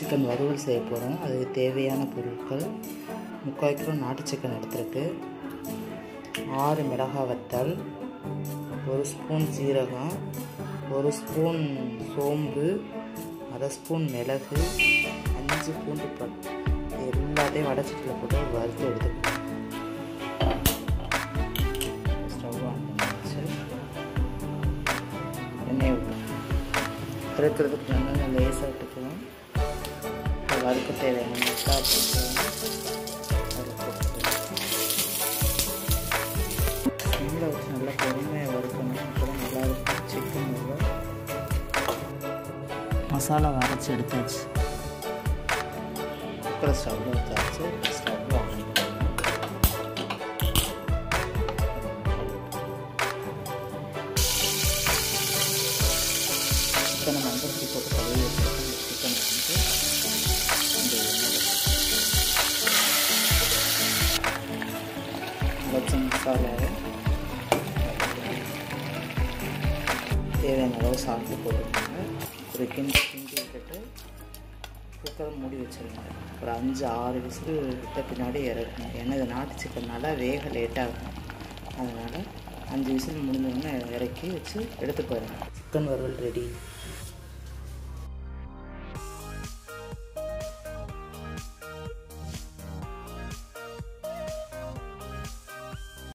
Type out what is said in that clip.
chicken வறுவல் செய்ய போகிறோம் அதுக்கு தேவையான பொருட்கள் முக்கால் கிலோ நாட்டு சிக்கன் எடுத்துருக்கு ஆறு மிளகாய் வத்தல் ஒரு ஸ்பூன் சீரகம் ஒரு ஸ்பூன் சோம்பு அரை ஸ்பூன் மிளகு அஞ்சு பூண்டு பல் இது எல்லாத்தையும் வடச்சட்டியில் போட்டு வறுத்து எடுத்துக்கணும் ஸ்டவ் ஆன் பண்ணி வச்சு எண்ணெய் விட்டு வறுக்கிறதுக்கு நல்லா லேசாக விட்டுக்குவோம் வறுக்க தேவையான மசாலா போட்டு அதில் போட்டுக்குவோம் சிம்மில் வச்சு நல்லா பொறுமையாக வறுக்கணும் அப்போ தான் நல்லாயிருக்கும் சிக்கன் நல்லா மசாலா வரைச்சி எடுத்தாச்சு குக்கரை ஸ்டவ்வில் வச்சாச்சு ஸ்டவ் ஆன் பண்ணணும் சிக்கனை மஞ்சள் போட்டு கழுவி வச்சுருக்கேன் சிக்கனை வந்து இந்த எண்ணெயில் வச்ச மசாலாவை தேவையான அளவு சாப்பிட்டு போட்டுக்கோங்க ஒரு கிண்டி கிண்டி விட்டுட்டு குக்கரை மூடி வச்சுருங்க ஒரு அஞ்சு ஆறு விசில் விட்ட பின்னாடி இறக்கணும் ஏன்னா இது நாட்டு சிக்கன்னால வேக லேட்டாகும் அதனால் அஞ்சு விசில் முடிஞ்சோடனே இறக்கி வச்சு எடுத்து போயிடுங்க சிக்கன் வறுவல் ரெடி